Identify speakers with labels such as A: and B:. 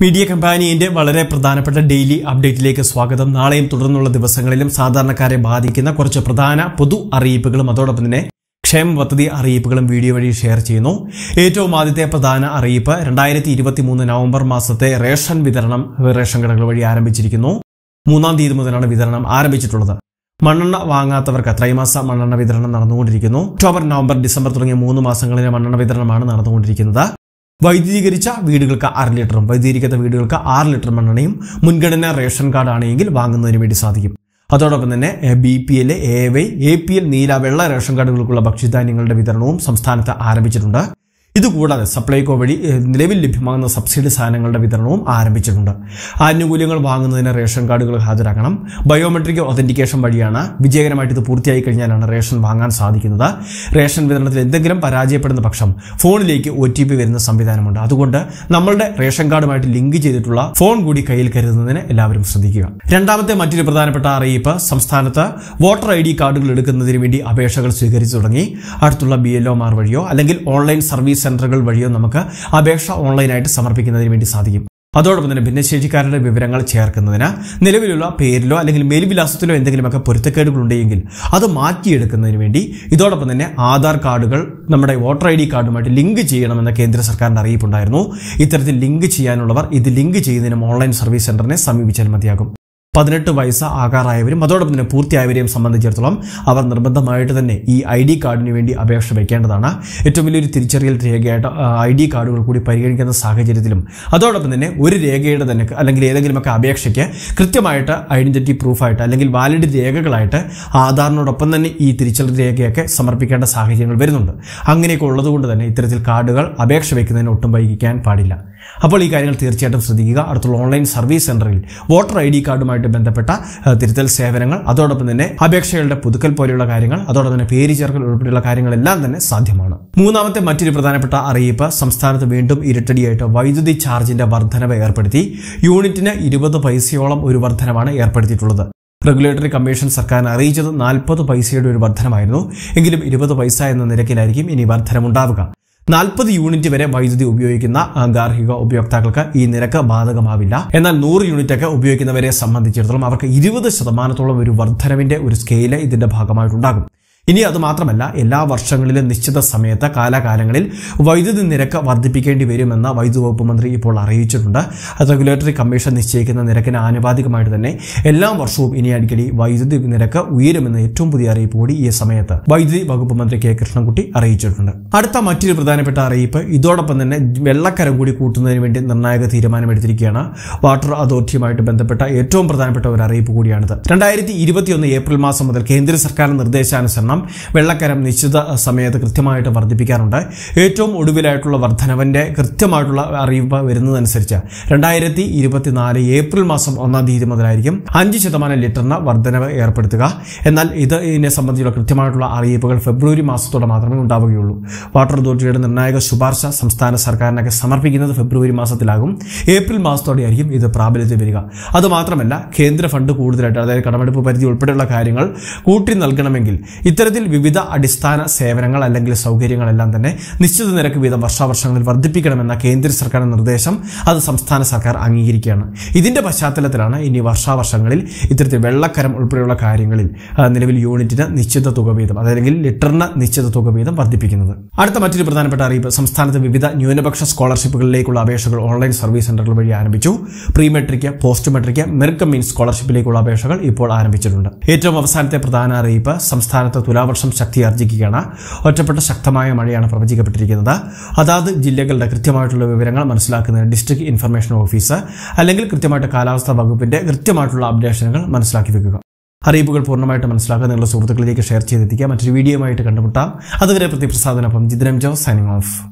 A: media കമ്പാനിയന്റെ വളരെ പ്രധാനപ്പെട്ട daily അപ്ഡേറ്റിലേക്ക് സ്വാഗതം നാളെയും തുടർന്നുള്ള ദിവസങ്ങളിലും സാധാരണക്കാരെ ബാധിക്കുന്ന കുറച്ച് പ്രധാന പൊതു അറിയിപ്പുകളും അതോടൊപ്പം തന്നെ ക്ഷേമ പദ്ധതി അറിയിപ്പുകളും വീഡിയോ വഴി ഷെയർ ചെയ്യുന്നു ഏറ്റവും ആദ്യത്തെ പ്രധാന അറിയിപ്പ് രണ്ടായിരത്തി ഇരുപത്തി മൂന്ന് നവംബർ മാസത്തെ റേഷൻ വിതരണം റേഷൻ കടകൾ വഴി ആരംഭിച്ചിരിക്കുന്നു മൂന്നാം തീയതി മുതലാണ് വിതരണം ആരംഭിച്ചിട്ടുള്ളത് മണ്ണെണ്ണ വാങ്ങാത്തവർക്ക് ത്രൈമാസ മണ്ണെണ്ണ വിതരണം നടന്നുകൊണ്ടിരിക്കുന്നു ഒക്ടോബർ നവംബർ ഡിസംബർ തുടങ്ങിയ മൂന്ന് മാസങ്ങളിലെ മണ്ണെണ്ണ വിതരണമാണ് നടന്നുകൊണ്ടിരിക്കുന്നത് വൈദ്യുതീകരിച്ച വീടുകൾക്ക് അര ലിറ്ററും വൈദ്യുതീകരിക്കാത്ത വീടുകൾക്ക് ആറ് ലിറ്റർ മണ്ണെണ്ണയും മുൻഗണന റേഷൻ കാർഡ് ആണെങ്കിൽ വാങ്ങുന്നതിന് വേണ്ടി സാധിക്കും അതോടൊപ്പം തന്നെ B P L A Y A P L നീല വെള്ള റേഷൻ കാർഡുകൾക്കുള്ള ഭക്ഷ്യധാന്യങ്ങളുടെ വിതരണവും സംസ്ഥാനത്ത് ആരംഭിച്ചിട്ടുണ്ട് ഇതുകൂടാതെ സപ്ലൈകോ വഴി ഏഹ്, നിലവിൽ ലഭ്യമാകുന്ന സബ്സിഡി സാധനങ്ങളുടെ വിതരണവും ആരംഭിച്ചിട്ടുണ്ട് ആനുകൂല്യങ്ങൾ വാങ്ങുന്നതിന് റേഷൻ കാർഡുകൾ ഹാജരാക്കണം ബയോമെട്രിക് ഒതന്റിക്കേഷൻ വഴിയാണ് വിജയകരമായിട്ട് ഇത് പൂർത്തിയായി കഴിഞ്ഞാലാണ് റേഷൻ വാങ്ങാൻ സാധിക്കുന്നത് റേഷൻ വിതരണത്തിൽ എന്തെങ്കിലും പരാജയപ്പെടുന്ന പക്ഷം ഫോണിലേക്ക് ഒ ടി പി വരുന്ന സംവിധാനമുണ്ട് അതുകൊണ്ട് നമ്മളുടെ റേഷൻ കാർഡുമായിട്ട് ലിങ്ക് ചെയ്തിട്ടുള്ള ഫോൺ കൂടി കയ്യിൽ കരുതുന്നതിന് എല്ലാവരും ശ്രദ്ധിക്കുക രണ്ടാമത്തെ മറ്റൊരു പ്രധാനപ്പെട്ട അറിയിപ്പ് സംസ്ഥാനത്ത് വോട്ടർ ഐ ഡി കാർഡുകൾ എടുക്കുന്നതിന് വേണ്ടി അപേക്ഷകൾ സ്വീകരിച്ചു തുടങ്ങി അടുത്തുള്ള ബി എൽ ഒമാർ വഴിയോ അല്ലെങ്കിൽ ഓൺലൈൻ സർവീസ് സെന്ററുകൾ വഴിയോ നമുക്ക് അപേക്ഷ ഓൺലൈനായിട്ട് സമർപ്പിക്കുന്നതിന് വേണ്ടി സാധിക്കും അതോടൊപ്പം തന്നെ ഭിന്നശേഷിക്കാരുടെ വിവരങ്ങൾ ചേർക്കുന്നതിന് നിലവിലുള്ള പേരിലോ അല്ലെങ്കിൽ മേൽവിലാസത്തിലോ എന്തെങ്കിലുമൊക്കെ പൊരുത്തക്കേടുകൾ ഉണ്ടെങ്കിൽ അത് മാറ്റിയെടുക്കുന്നതിന് വേണ്ടി ഇതോടൊപ്പം തന്നെ ആധാർ കാർഡുകൾ നമ്മുടെ വോട്ടർ ഐ ഡി കാർഡുമായിട്ട് ലിങ്ക് ചെയ്യണമെന്ന കേന്ദ്ര സർക്കാരിന്റെ അറിയിപ്പുണ്ടായിരുന്നു ഇത്തരത്തിൽ ലിങ്ക് ചെയ്യാനുള്ളവർ ഇത് ലിങ്ക് ചെയ്യുന്നതിനും ഓൺലൈൻ സർവീസ് സെന്ററിനെ സമീപിച്ചാൽ മതിയാകും പതിനെട്ട് വയസ്സ് ആകാറായവരും അതോടൊപ്പം തന്നെ പൂർത്തിയായവരെയും സംബന്ധിച്ചിടത്തോളം അവർ നിർബന്ധമായിട്ട് തന്നെ ഈ ഐ ഡി കാർഡിന് വേണ്ടി അപേക്ഷ വയ്ക്കേണ്ടതാണ് ഏറ്റവും വലിയൊരു തിരിച്ചറിയൽ രേഖയായിട്ട് ഐ ഡി കാർഡുകൾ കൂടി പരിഗണിക്കുന്ന സാഹചര്യത്തിലും അതോടൊപ്പം തന്നെ ഒരു രേഖയുടെ തന്നെ അല്ലെങ്കിൽ ഏതെങ്കിലുമൊക്കെ അപേക്ഷയ്ക്ക് കൃത്യമായിട്ട് ഐഡന്റിറ്റി പ്രൂഫായിട്ട് അല്ലെങ്കിൽ വാലിഡ് രേഖകളായിട്ട് ആധാറിനോടൊപ്പം തന്നെ ഈ തിരിച്ചറിയൽ രേഖയൊക്കെ സമർപ്പിക്കേണ്ട സാഹചര്യങ്ങൾ വരുന്നുണ്ട് അങ്ങനെയൊക്കെ ഉള്ളതുകൊണ്ട് തന്നെ ഇത്തരത്തിൽ കാർഡുകൾ അപേക്ഷ വയ്ക്കുന്നതിന് ഒട്ടും വൈകിക്കാൻ പാടില്ല അപ്പോൾ ഈ കാര്യങ്ങൾ തീർച്ചയായിട്ടും ശ്രദ്ധിക്കുക അടുത്തുള്ള ഓൺലൈൻ സർവീസ് സെന്ററിൽ വോട്ടർ ഐ ഡി കാർഡുമായിട്ട് ബന്ധപ്പെട്ട ഏഹ്, തിരുത്തൽ സേവനങ്ങൾ അതോടൊപ്പം തന്നെ അപേക്ഷകളുടെ പുതുക്കൽ പോലെയുള്ള കാര്യങ്ങൾ അതോടൊപ്പം തന്നെ പേര് ചേർക്കൽ ഉൾപ്പെടെയുള്ള കാര്യങ്ങളെല്ലാം തന്നെ സാധ്യമാണ് മൂന്നാമത്തെ മറ്റൊരു പ്രധാനപ്പെട്ട അറിയിപ്പ് സംസ്ഥാനത്ത് വീണ്ടും ഇരട്ടടിയായിട്ട് വൈദ്യുതി ചാർജിന്റെ വർധനവ് ഏർപ്പെടുത്തി യൂണിറ്റിന് ഇരുപത് പൈസയോളം ഒരു വർധനവാണ് ഏർപ്പെടുത്തിയിട്ടുള്ളത് റെഗുലേറ്ററി കമ്മീഷൻ സർക്കാരിനെ അറിയിച്ചത് നാൽപ്പത് പൈസയുടെ ഒരു വർധനമായിരുന്നു എങ്കിലും ഇരുപത് പൈസ എന്ന നിരക്കിലായിരിക്കും ഇനി വർധനമുണ്ടാവുക നാൽപ്പത് യൂണിറ്റ് വരെ വൈദ്യുതി ഉപയോഗിക്കുന്ന ആ, ഗാർഹിക ഉപയോക്താക്കൾക്ക് ഈ നിരക്ക് ബാധകമാവില്ല എന്നാൽ നൂറ് യൂണിറ്റ് ഒക്കെ ഉപയോഗിക്കുന്നവരെ സംബന്ധിച്ചിടത്തോളം അവർക്ക് ഇരുപത് ശതമാനത്തോളം ഒരു വർധനവിന്റെ ഒരു സ്കെയില് ഇതിന്റെ ഭാഗമായിട്ടുണ്ടാകും ഇനി അത് മാത്രമല്ല എല്ലാ വർഷങ്ങളിലും നിശ്ചിത സമയത്ത് കാലാകാലങ്ങളിൽ വൈദ്യുതി നിരക്ക് വർദ്ധിപ്പിക്കേണ്ടി വരുമെന്ന് വൈദ്യുതി വകുപ്പ് മന്ത്രി ഇപ്പോൾ അറിയിച്ചിട്ടുണ്ട് അത് റെഗുലേറ്ററി കമ്മീഷൻ നിശ്ചയിക്കുന്ന നിരക്കിന് ആനുപാതികമായിട്ട് തന്നെ എല്ലാ വർഷവും ഇനി അടിക്കടി വൈദ്യുതി നിരക്ക് ഉയരുമെന്ന ഏറ്റവും പുതിയ അറിയിപ്പ് കൂടി ഈ സമയത്ത് വൈദ്യുതി വകുപ്പ് മന്ത്രി കെ കൃഷ്ണൻകുട്ടി അറിയിച്ചിട്ടുണ്ട് അടുത്ത മറ്റൊരു പ്രധാനപ്പെട്ട അറിയിപ്പ് ഇതോടൊപ്പം തന്നെ വെള്ളക്കരം കൂടി കൂട്ടുന്നതിന് വേണ്ടി നിർണായക തീരുമാനമെടുത്തിരിക്കുകയാണ് വാട്ടർ അതോറിറ്റിയുമായിട്ട് ബന്ധപ്പെട്ട ഏറ്റവും പ്രധാനപ്പെട്ട ഒരു അറിയിപ്പ് കൂടിയാണിത് രണ്ടായിരത്തി ഇരുപത്തിയൊന്ന് ഏപ്രിൽ മാസം മുതൽ കേന്ദ്ര സർക്കാർ നിർദ്ദേശാനുസരണം വെള്ളക്കരം നിശ്ചിത സമയത്ത് കൃത്യമായിട്ട് വർദ്ധിപ്പിക്കാറുണ്ട് ഏറ്റവും ഒടുവിലായിട്ടുള്ള വർധനവിന്റെ കൃത്യമായിട്ടുള്ള അറിയിപ്പ് വരുന്നതനുസരിച്ച് രണ്ടായിരത്തി ഇരുപത്തിനാല് ഏപ്രിൽ മാസം ഒന്നാം തീയതി മുതലായിരിക്കും അഞ്ച് ശതമാനം ലിറ്ററിന് വർധനവ് ഏർപ്പെടുത്തുക എന്നാൽ ഇത് ഇതിനെ സംബന്ധിച്ചുള്ള കൃത്യമായിട്ടുള്ള അറിയിപ്പുകൾ ഫെബ്രുവരി മാസത്തോടെ മാത്രമേ ഉണ്ടാവുകയുള്ളൂ വാട്ടർ അതോറിറ്റിയുടെ നിർണായക ശുപാർശ സംസ്ഥാന സർക്കാരിനൊക്കെ സമർപ്പിക്കുന്നത് ഫെബ്രുവരി മാസത്തിലാകും ഏപ്രിൽ മാസത്തോടെയായിരിക്കും ഇത് പ്രാബല്യത്തിൽ വരിക അതുമാത്രമല്ല കേന്ദ്ര ഫണ്ട് കൂടുതലായിട്ട് അതായത് കടമെടുപ്പ് പരിധി ഉൾപ്പെടെയുള്ള കാര്യങ്ങൾ കൂട്ടി നൽകണമെങ്കിൽ ഇത്തരത്തിൽ വിവിധ അടിസ്ഥാന സേവനങ്ങൾ അല്ലെങ്കിൽ സൗകര്യങ്ങളെല്ലാം തന്നെ നിശ്ചിത നിരക്ക് വീതം വർഷാവർഷങ്ങളിൽ വർദ്ധിപ്പിക്കണമെന്ന കേന്ദ്ര സർക്കാർ നിർദ്ദേശം അത് സംസ്ഥാന സർക്കാർ അംഗീകരിക്കുകയാണ് ഇതിന്റെ പശ്ചാത്തലത്തിലാണ് ഇനി വർഷാവർഷങ്ങളിൽ ഇത്തരത്തിൽ വെള്ളക്കരം ഉൾപ്പെടെയുള്ള കാര്യങ്ങളിൽ ആ, നിലവിൽ യൂണിറ്റിന് നിശ്ചിത തുക വീതം അതല്ലെങ്കിൽ ലിറ്ററിന് നിശ്ചിത തുക വീതം വർദ്ധിപ്പിക്കുന്നത് അടുത്ത മറ്റൊരു പ്രധാനപ്പെട്ട അറിയിപ്പ് സംസ്ഥാനത്ത് വിവിധ ന്യൂനപക്ഷ സ്കോളർഷിപ്പുകളിലേക്കുള്ള അപേക്ഷകൾ ഓൺലൈൻ സർവീസ് സെന്ററുകൾ വഴി ആരംഭിച്ചു pre matric post matric merit means സ്കോളർഷിപ്പിലേക്കുള്ള അപേക്ഷകൾ ഇപ്പോൾ ആരംഭിച്ചിട്ടുണ്ട് ഏറ്റവും അവസാനത്തെ പ്രധാന അറിയിപ്പ് സംസ്ഥാനത്ത് തുലാവർഷം ശക്തി ആർജിക്കുകയാണ് ഒറ്റപ്പെട്ട ശക്തമായ മഴയാണ് പ്രവചിക്കപ്പെട്ടിരിക്കുന്നത് അതാത് ജില്ലകളുടെ കൃത്യമായിട്ടുള്ള വിവരങ്ങൾ മനസ്സിലാക്കുന്നതിന് ഡിസ്ട്രിക്ട് ഇൻഫർമേഷൻ ഓഫീസ് അല്ലെങ്കിൽ കൃത്യമായിട്ട് കാലാവസ്ഥാ വകുപ്പിന്റെ കൃത്യമായിട്ടുള്ള അപ്ഡേഷനുകൾ മനസ്സിലാക്കി വെക്കുക അറിയിപ്പുകൾ പൂർണ്ണമായിട്ട് മനസ്സിലാക്കാൻ നിങ്ങളുടെ സുഹൃത്തുക്കളിലേക്ക് ഷെയർ ചെയ്തെത്തിക്കുക മറ്റൊരു വീഡിയോയുമായിട്ട് കണ്ടുമുട്ടാം അതുവരെ പ്രതിപ്രസാദനൊപ്പം ജിദ്രം ജോ സൈനിങ് ഓഫ്